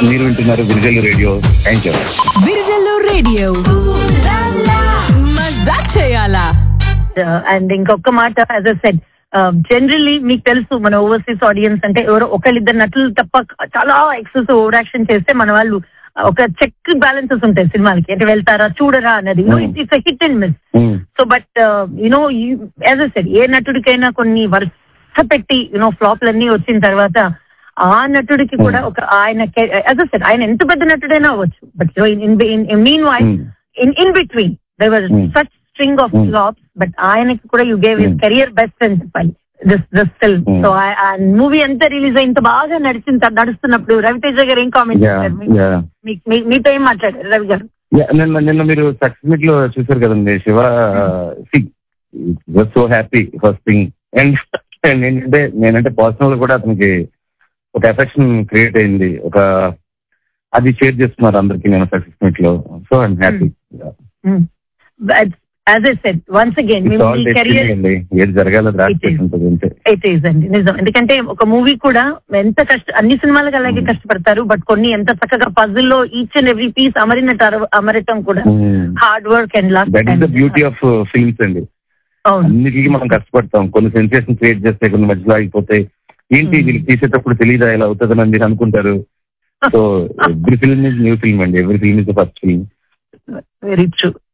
మీరు వింటున్నారు Virijal radio thank you Virijallu radio మజా చేయాలా అండ్ ఇంకొక మాట యాజ్ అ సెడ్ జనరల్లీ మీకు తెలుసు మన ఓవర్సీస్ ఆడియన్స్ అంటే ఎవరో ఒకళ్ళిద్దరు నటులు తప్ప చాలా ఎక్సెసివ్ ఓవర్ యాక్షన్ చేస్తే మన వాళ్ళు ఒక చెక్ బ్యాలెన్సెస్ ఉంటాయి సినిమాలకి అంటే వెళ్తారా చూడరా అన్నది it's hit and miss so but you know as I said ఏ నటుడికైనా కొన్ని వరుస పెట్టి యునో ఫ్లాప్లన్నీ వచ్చిన తర్వాత ఆ నటుడికి కూడా ఒక ఆయన యాజ్ అ సెడ్ ఆయన ఎంత పెద్ద నటుడైనా అవ్వచ్చు but in mean why in in between there was Hmm. Such string of Hmm. Flops but ఆయనకి కూడా you gave his Hmm. Career best అని చెప్పాలి this this film Hmm. So ఆ మూవీ అంతా రిలీజ్ అయి ఇంత బాగా నడిచిన త- నడుస్తున్నప్పుడు రవితేజ గారు ఏం కామెంట్ యా చేశారు మీ- యా మీ- మీ- మీతో ఏం మాట్లాడారు రవి గారు యా, నిన్న నిన్న మీరు సక్సెస్ మీట్ లో చూసారు కదండి Shiva so happy first thing and ఏంటంటే నేనంటే పర్సనల్ కూడా అతనికి ఒక ఎఫెక్షన్ క్రియేట్ అయింది ఒక అది షేర్ చేస్తున్నారు అందరికి నేను సక్సెస్ మీట్ లో so I'm happy as I said once again మీ ఆల్ కెరియర్ అండి ఏది జరగాలో రాసి It is. ఉంటుంది అంతే ఇట్ ఈస్ అండి నిజం ఎందుకంటే ఒక మూవీ కూడా ఎంత కష్ట అన్ని సినిమాలకు అలాగే కష్టపడతారు బట్ కొన్ని ఎంత చక్కగా పజిల్ లో ఈచ్ అండ్ ఎవ్రీ పీస్ అమరినట్టు అర- అమరటం కూడా hard work and luck that is the beauty of films అండి అవును అన్నిటికీ మనం కష్టపడతాం కొన్ని సెన్సేషన్ క్రియేట్ చేస్తే కొన్ని మధ్యలో అయిపోతాయి ఏంటి Hmm. వీళ్ళు తీసేటప్పుడు తెలియదా ఇలా అవుతుందని మీరు అనుకుంటారు so every film is new film అండి every film is first film very true